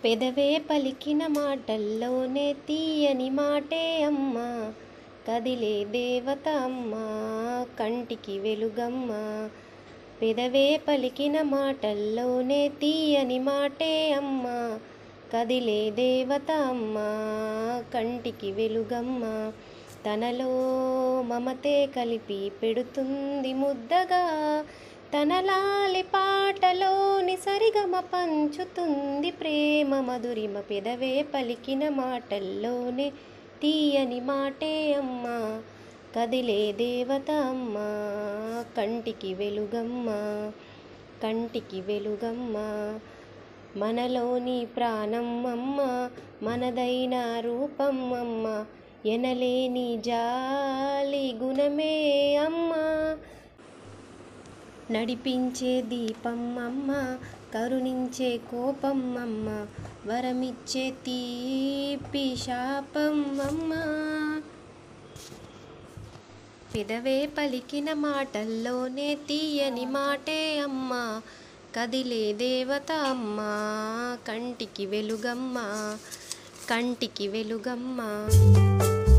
పెదవే పలికిన మాటల్లోనే తీయని మాటే అమ్మా కదిలే దేవత అమ్మా కంటికి వెలుగమ్మ పెదవే పలికిన మాటల్లోనే తీయని మాటే అమ్మా కదిలే దేవత అమ్మా కంటికి వెలుగమ్మ తనలో మమతే కలిపి పెడుతుంది ముద్దగా తన లాలి పాటలోని సరిగమ పంచుతుంది ప్రేమ మధురిమ పెదవే పలికిన మాటల్లోనే తీయని మాటే అమ్మా కదిలే దేవత అమ్మా కంటికి వెలుగమ్మ కంటికి వెలుగమ్మ మనలోని ప్రాణం అమ్మ మనదైన రూపం అమ్మ ఎనలేని జాలి గుణమే అమ్మా నడిపించే దీపం అమ్మ కరుణించే కోపం అమ్మ వరమిచ్చే తీపి శాపం అమ్మ పెదవే పలికిన మాటల్లోనే తీయని మాటే అమ్మ కదిలే దేవత అమ్మ కంటికి వెలుగమ్మ కంటికి వెలుగమ్మ